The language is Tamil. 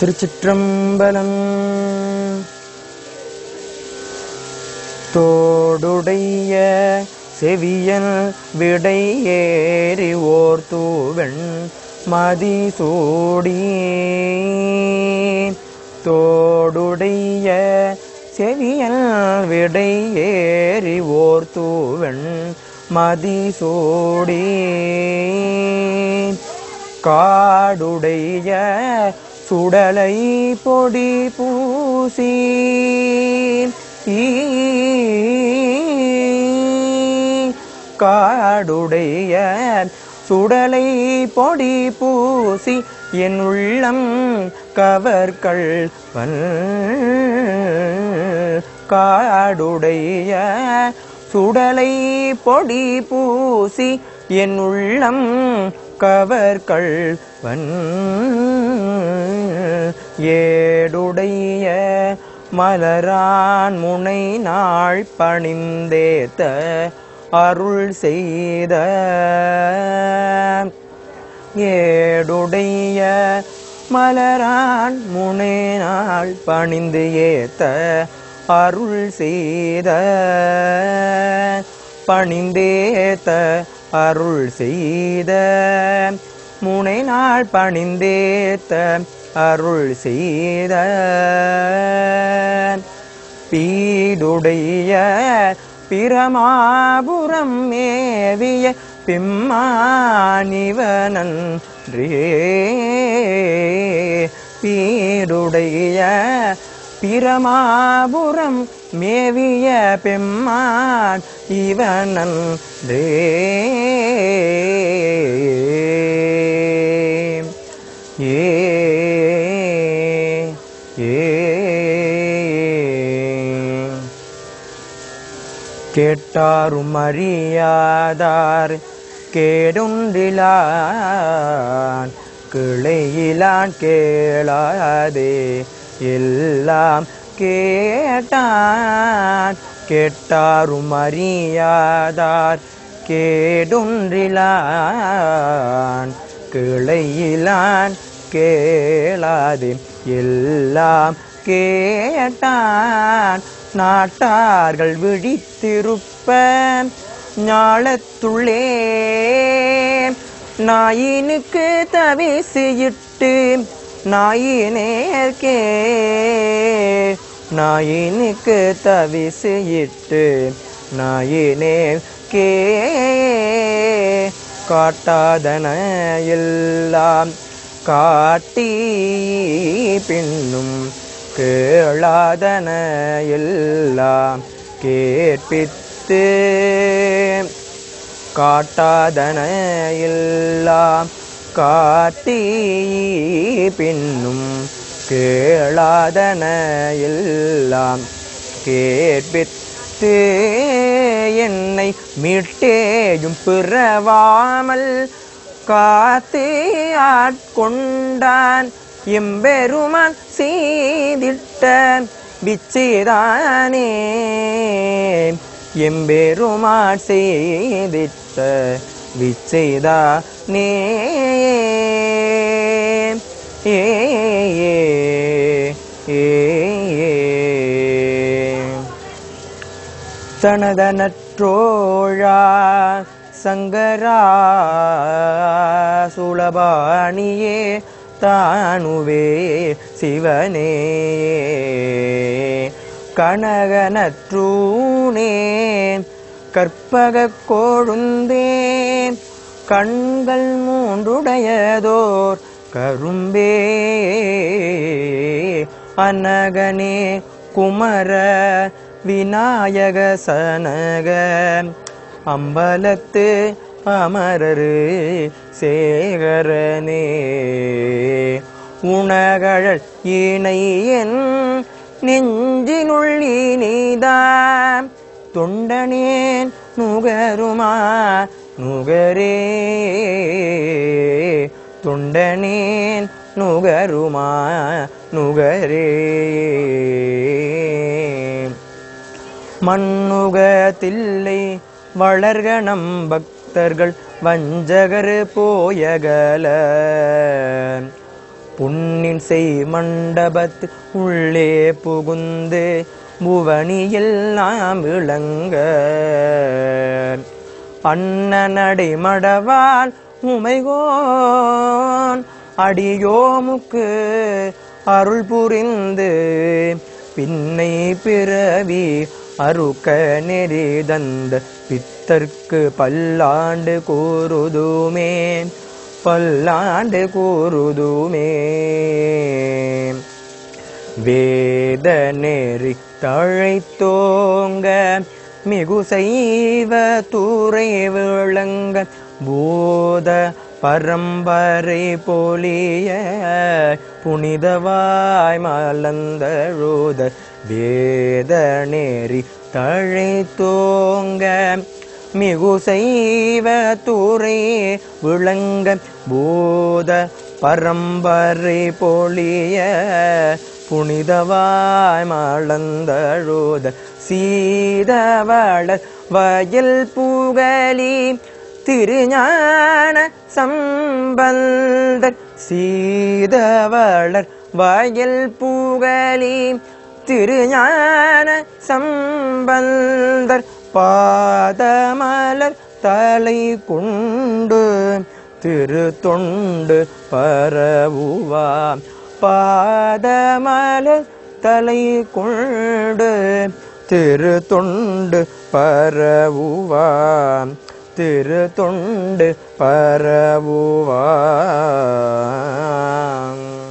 திருச்சிற்றம்பலம் தோடுடைய செவியன் விடை ஏறி ஓர் தூவெண் மதிசூடி தோடுடைய செவியன் விடை ஏறி ஓர் தூவெண் மதிசூடி காடுடைய சுடலை பொடி பூசி காடுடைய சுடலை பொடி பூசி என் உள்ளம் கவர்கள் காடுடைய சுடலை பொடி பூசி என் உள்ளம் கவர்கள்வன் ஏடுடைய மலரான் முனை நாள் பணிந்தேத்த அருள் செய்த ஏடுடைய மலரான் முனை நாள் பணிந்து ஏத்த அருள் செய்த பணிந்தேத்த அருள் செய்த முனை நாள் பணிந்தேத்த அருள் செய்த பீடுடைய பிரமாபுரம் மேவிய பிம்மானிவனன்றே பீடுடைய பிரமாபுரம் மேவிய பெம்மான் இவனன்றே ஏ ஏ கேட்டாரும் அறியாதார் கேடொன்றிலான் கிளையிலான் கேளாதே எல்லாம் கேட்டான் கேட்டாரும் அறியாதார் கேடொன்றிலான் கிளையிலான் கேளாதே எல்லாம் கேட்டான் நாட்டார்கள் விழித்திருப்ப ஞாழத்துள்ளே நாயினுக்கு தவிசியிட்டு நாயினேற்கே நாயினுக்கு தவிசியிட்டு நாயினேற்கே காட்டாதன எல்லாம் காட்டி பின்னும் கேளாதன எல்லாம் கேட்பித்து காட்டாதன எல்லாம் காட்டி பின்னும் கேளாதன எல்லாம் கேட்பித்து என்னை மீட்டேயும் பிறவாமல் காத்தே ஆட்கொண்டான் எம்பெருமான் செய்திட்ட விச்சேதானே எம்பெருமான் செய்திட்ட விச்சேதானே ஏ ஏ ஏ தனதனற்றோழா சங்கரா சுலபாணியே தானுவே சிவனே கனகனற்றூனேன் கற்பக கொழுந்தேன் கண்கள் மூன்றுடையதோர் கரும்பே அனகனே குமர விநாயக சனக அம்பலத்து அமரரு சேகரனே உணகழல் இணையன் நெஞ்சினுள் இனிதாம் தொண்டனேன் நுகருமா நுகரே தொண்டனேன் நுகருமா நுகரே மண்ணுகத்தில்லை வளர்க நம் பக்தர்கள் வஞ்சகர் போயகல புண்ணின் செய் மண்டபத்து உள்ளே புகுந்து புவனியில் நாம் விளங்க அண்ணனடை மடவான் உமைகோன் அடியோமுக்கு அருள் புரிந்து பின்னை பிறவி அருக்க நெறி தந்த பித்தர்க்கு பல்லாண்டு கூறுதுமே பல்லாண்டு கூறுதுமே வேத நெறி தழைத்தோங்க மிகு செய்வ துறை விளங்க பூத பரம்பரை போலிய புனிதவாய் மலர்ந்தழுத வேத நெறி தழைத்தோங்க மிகு செய்வ துறை விளங்க பூத பரம்பரை பொழிய புனிதவாய் மலர்ந்தழுத சீதவள வயல் புகழி திருஞான சம்பந்த சீதவளர் வயல் புகழி திருஞான சம்பந்தர் பாதமலர் தலை கொண்டு திரு தொண்டு பரவுவாம் பாதமலர் தலை கொண்டு திரு தொண்டு பரவுவாம் திரு தொண்டு பரவுவாம்